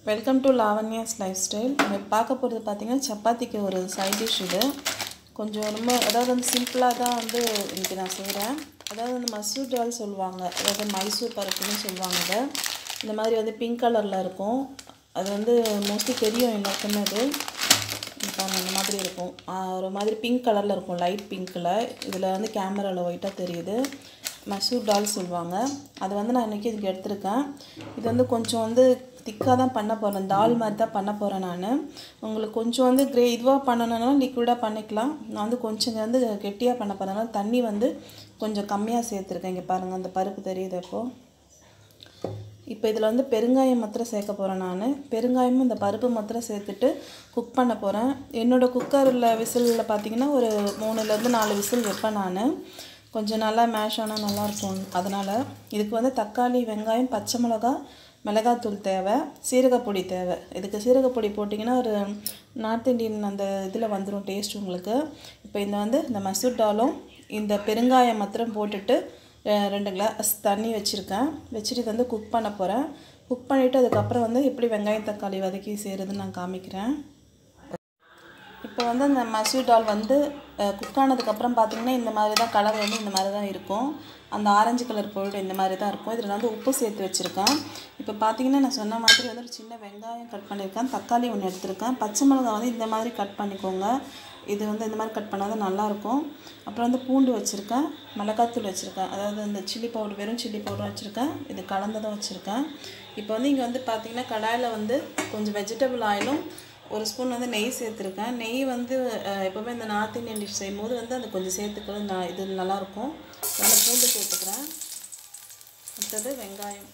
welcome to Lavanya's lifestyle நம்ம பார்க்க போகிறது பார்த்தீங்கன்னா சப்பாத்திக்கு ஒரு சைட் டிஷ் இது கொஞ்சம் ரொம்ப அதாவது வந்து சிம்பிளாக தான் வந்து இன்றைக்கி நான் செய்கிறேன் அதாவது வந்து மசூர் டால் சொல்லுவாங்க அதாவது மைசூர் பருப்புன்னு சொல்லுவாங்க இதை இந்த மாதிரி வந்து பிங்க் கலரில் இருக்கும் அது வந்து மோஸ்ட்லி தெரியும் எல்லாருக்குமே அது பாருங்க இந்த மாதிரி இருக்கும் ஆஹ் ஒரு மாதிரி பிங்க் கலரில் இருக்கும் லைட் பிங்க்கில் இதில் வந்து கேமராவில் ஒயிட்டாக தெரியுது மசூர் டால் சொல்லுவாங்க அது வந்து நான் இன்றைக்கி இதுக்கு எடுத்திருக்கேன் இது வந்து கொஞ்சம் வந்து திக்காக தான் பண்ண போகிறேன் தால் மாதிரி தான் பண்ண போகிறேன் நான் உங்களுக்கு கொஞ்சம் வந்து கிரே இதுவாக பண்ணணும்னா லிக்விடாக பண்ணிக்கலாம் நான் வந்து கொஞ்சம் வந்து கெட்டியாக பண்ண போகிறேன் தண்ணி வந்து கொஞ்சம் கம்மியாக சேர்த்துருக்கேன் இங்கே பாருங்கள் அந்த பருப்பு தெரியுது இப்போது இப்போ இதில் வந்து பெருங்காயம் மாத்திரம் சேர்க்க போகிறேன் நான் பெருங்காயமும் இந்த பருப்பு மாத்திரம் சேர்த்துட்டு குக் பண்ண போகிறேன் என்னோடய குக்கரில் விசிலில் பார்த்தீங்கன்னா ஒரு மூணுலேருந்து நாலு விசில் வைப்பேன் நான் கொஞ்சம் நல்லா மேஷ் ஆனால் நல்லாயிருக்கும் அதனால் இதுக்கு வந்து தக்காளி வெங்காயம் பச்சை மிளகா மிளகாத்தூள் தேவை சீரகப்பொடி தேவை இதுக்கு சீரகப்பொடி போட்டிங்கன்னா ஒரு நார்த் இந்தியன் அந்த இதில் வந்துடும் டேஸ்ட் உங்களுக்கு இப்போ இந்த வந்து இந்த மசூர் டாலும் இந்த பெருங்காயம் மாத்திரம் போட்டுட்டு அஹ் ரெண்டு கிளாஸ் தண்ணி வச்சுருக்கேன் வச்சுட்டு இதை வந்து குக் பண்ண போகிறேன் குக் பண்ணிவிட்டு அதுக்கப்புறம் வந்து எப்படி வெங்காயம் தக்காளி வதக்கி செய்கிறதுன்னு நான் காமிக்கிறேன் இப்போ வந்து அந்த மசூர் டால் வந்து குக் ஆனதுக்கப்புறம் பார்த்தீங்கன்னா இந்த மாதிரி தான் கலர் வந்து இந்த மாதிரி தான் இருக்கும் அந்த ஆரஞ்சு கலர் போய்ட்டு இந்த மாதிரி தான் இருக்கும் இதில் வந்து உப்பு சேர்த்து வச்சுருக்கேன் இப்போ பார்த்தீங்கன்னா நான் சொன்ன மாதிரி வந்து ஒரு சின்ன வெங்காயம் கட் பண்ணியிருக்கேன் தக்காளி ஒன்று எடுத்திருக்கேன் பச்சை மிளகாய் வந்து இந்த மாதிரி கட் பண்ணிக்கோங்க இது வந்து இந்த மாதிரி கட் பண்ணால் தான் நல்லாயிருக்கும் அப்புறம் வந்து பூண்டு வச்சுருக்கேன் மிளகாத்தூள் வச்சுருக்கேன் அதாவது இந்த சில்லி பவுடர் வெறும் சில்லி பவுடர் வச்சுருக்கேன் இது கலந்ததும் வச்சுருக்கேன் இப்போ வந்து இங்கே வந்து பார்த்திங்கன்னா கடாயில் வந்து கொஞ்சம் வெஜிடபிள் ஆயிலும் ஒரு ஸ்பூன் வந்து நெய் சேர்த்துருக்கேன் நெய் வந்து அஹ், எப்போவுமே இந்த நார்த் இந்தியன் டிஷ் செய்யும்போது வந்து அது கொஞ்சம் சேர்த்துக்கிறது நான் இது நல்லாயிருக்கும் அதனால் பூண்டு சேர்த்துக்கிறேன் அடுத்தது வெங்காயம்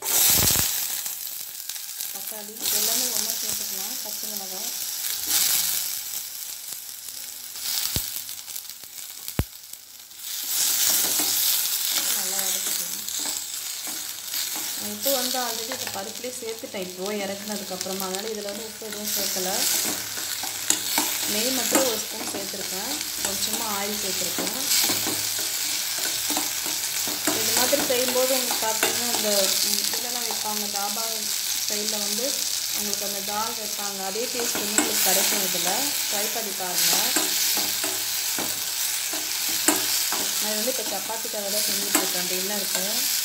தக்காளி எல்லாமே ஒன்றா சேர்த்துக்கலாம் பச்சை மிளகாய் நல்லா வதக்கிக்கலாம் நான் இப்போ வந்து ஆல்ரெடி இந்த பருப்புலேயே சேர்த்துட்டேன் இப்போ இறக்குனதுக்கப்புறமா அதனால் இதில் வந்து உப்பு எதுவும் சேர்க்கலை நெய் மட்டும் ஒரு ஸ்பூன் சேர்த்துருக்கேன் கொஞ்சமாக ஆயில் சேர்த்துருக்கேன் இது மாதிரி செய்யும்போது உங்களுக்கு பார்த்தீங்கன்னா இந்த ம், இதெல்லாம் வைப்பாங்க தாபா ஸ்டைலில் வந்து உங்களுக்கு அந்த தால் வைப்பாங்க அதே டேஸ்ட் வந்து உங்களுக்கு கிடைக்கும் இதில் ட்ரை பண்ணி பாருங்கள் நான் இது வந்து இப்போ சப்பாத்திக்காக தான் செஞ்சுட்ருக்கேன் டின்னருக்கு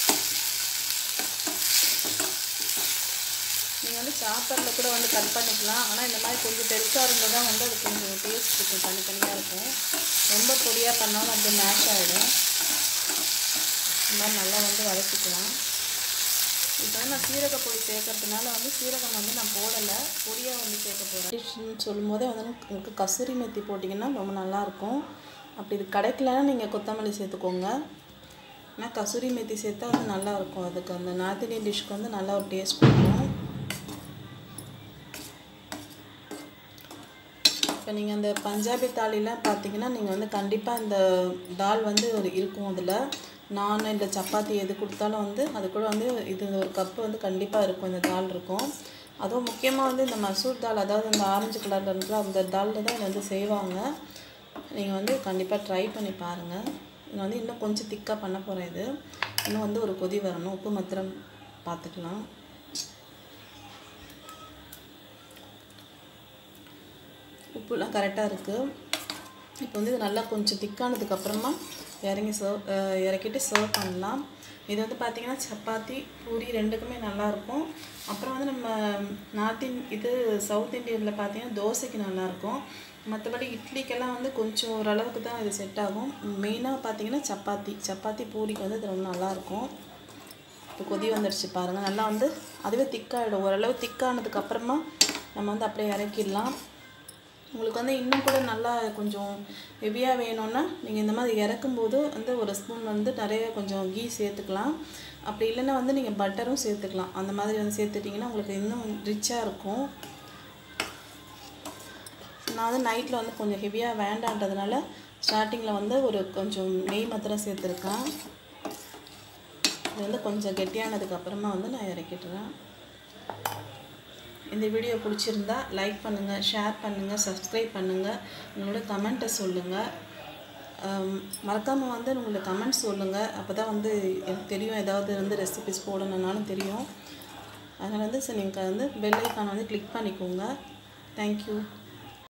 நீங்கள் வந்து சாப்பரில் கூட வந்து கட் பண்ணிக்கலாம் ஆனால் இந்த மாதிரி கொஞ்சம் பெருசாக இருந்தால் தான் வந்து அது கொஞ்சம் டேஸ்ட் இருக்கும் தனித்தனியாக இருக்கும் ரொம்ப பொடியாக பண்ணாலும் அப்படியே மேஷ் ஆகிடும் இந்த மாதிரி நல்லா வந்து வதக்கிக்கலாம் இப்போ வந்து நான் சீரக பொடி சேர்க்கறதுனால வந்து சீரகம் வந்து நான் போடலை பொடியாக வந்து சேர்க்க போகிறேன் டிஷ்னு சொல்லும் போதே வந்து உங்களுக்கு கசூரி மெத்தி போட்டிங்கன்னா ரொம்ப நல்லாயிருக்கும் அப்படி இது கிடைக்கலன்னா நீங்கள் கொத்தமல்லி சேர்த்துக்கோங்க ஆனால் கசூரி மெத்தி சேர்த்தா வந்து நல்லாயிருக்கும் அதுக்கு அந்த நார்த் இந்தியன் டிஷ்க்கு வந்து நல்லா ஒரு டேஸ்ட் கொடுக்கும் இப்போ நீங்கள் அந்த பஞ்சாபி தாலிலாம் பார்த்தீங்கன்னா நீங்கள் வந்து கண்டிப்பாக இந்த தால் வந்து ஒரு இருக்கும் அதில் நான் இல்லை சப்பாத்தி எது கொடுத்தாலும் வந்து அது கூட வந்து இது ஒரு கப்பு வந்து கண்டிப்பாக இருக்கும் இந்த தால் இருக்கும் அதுவும் முக்கியமாக வந்து இந்த மசூர் தால் அதாவது இந்த ஆரஞ்சு கலரில் இருக்கிற அந்த தாலில் தான் இதை வந்து செய்வாங்க நீங்கள் வந்து கண்டிப்பாக ட்ரை பண்ணி பாருங்கள் இது வந்து இன்னும் கொஞ்சம் திக்காக பண்ண போகிறேன் இது இன்னும் வந்து ஒரு கொதி வரணும் உப்பு மாத்திரம் பார்த்துக்கலாம் உப்புலாம் கரெக்டாக இருக்குது இப்போ வந்து இது நல்லா கொஞ்சம் திக்கானதுக்கப்புறமா இறங்கி சர்வ் இறக்கிட்டு சர்வ் பண்ணலாம் இது வந்து பார்த்திங்கன்னா சப்பாத்தி பூரி ரெண்டுக்குமே நல்லாயிருக்கும் அப்புறம் வந்து நம்ம நார்த் இன் இது சவுத் இந்தியனில் பார்த்தீங்கன்னா தோசைக்கு நல்லாயிருக்கும் மற்றபடி இட்லிக்கெல்லாம் வந்து கொஞ்சம் ஓரளவுக்கு தான் இது செட் ஆகும் மெயினாக பார்த்தீங்கன்னா சப்பாத்தி சப்பாத்தி பூரிக்கு வந்து இது ரொம்ப நல்லாயிருக்கும் இப்போ கொதி வந்துடுச்சு பாருங்கள் நல்லா வந்து அதுவே திக்காகிடும் ஓரளவு திக்கானதுக்கப்புறமா நம்ம வந்து அப்படியே இறக்கிடலாம் உங்களுக்கு வந்து இன்னும் கூட நல்லா கொஞ்சம் ஹெவியாக வேணும்னா நீங்கள் இந்த மாதிரி இறக்கும்போது வந்து ஒரு ஸ்பூன் வந்து நிறைய கொஞ்சம் கீ சேர்த்துக்கலாம் அப்படி இல்லைன்னா வந்து நீங்கள் பட்டரும் சேர்த்துக்கலாம் அந்த மாதிரி வந்து சேர்த்துட்டிங்கன்னா உங்களுக்கு இன்னும் ரிச்சாக இருக்கும் நான் வந்து நைட்டில் வந்து கொஞ்சம் ஹெவியாக வேண்டான்றதுனால ஸ்டார்டிங்கில் வந்து ஒரு கொஞ்சம் நெய் மாத்திரம் சேர்த்துருக்கேன் இது வந்து கொஞ்சம் கெட்டியானதுக்கப்புறமா வந்து நான் இறக்கிட்டுறேன் இந்த வீடியோ பிடிச்சிருந்தா லைக் பண்ணுங்கள் ஷேர் பண்ணுங்கள் சப்ஸ்கிரைப் பண்ணுங்கள் உங்களோட கமெண்ட்டை சொல்லுங்கள் மறக்காமல் வந்து உங்களோட கமெண்ட்ஸ் சொல்லுங்கள் அப்போ தான் வந்து எனக்கு தெரியும் ஏதாவது வந்து ரெசிபிஸ் போடணுன்னாலும் தெரியும் அதனால் வந்து சரி நீங்கள் வந்து பெல் ஐக்கானை வந்து கிளிக் பண்ணிக்கோங்க தேங்க்யூ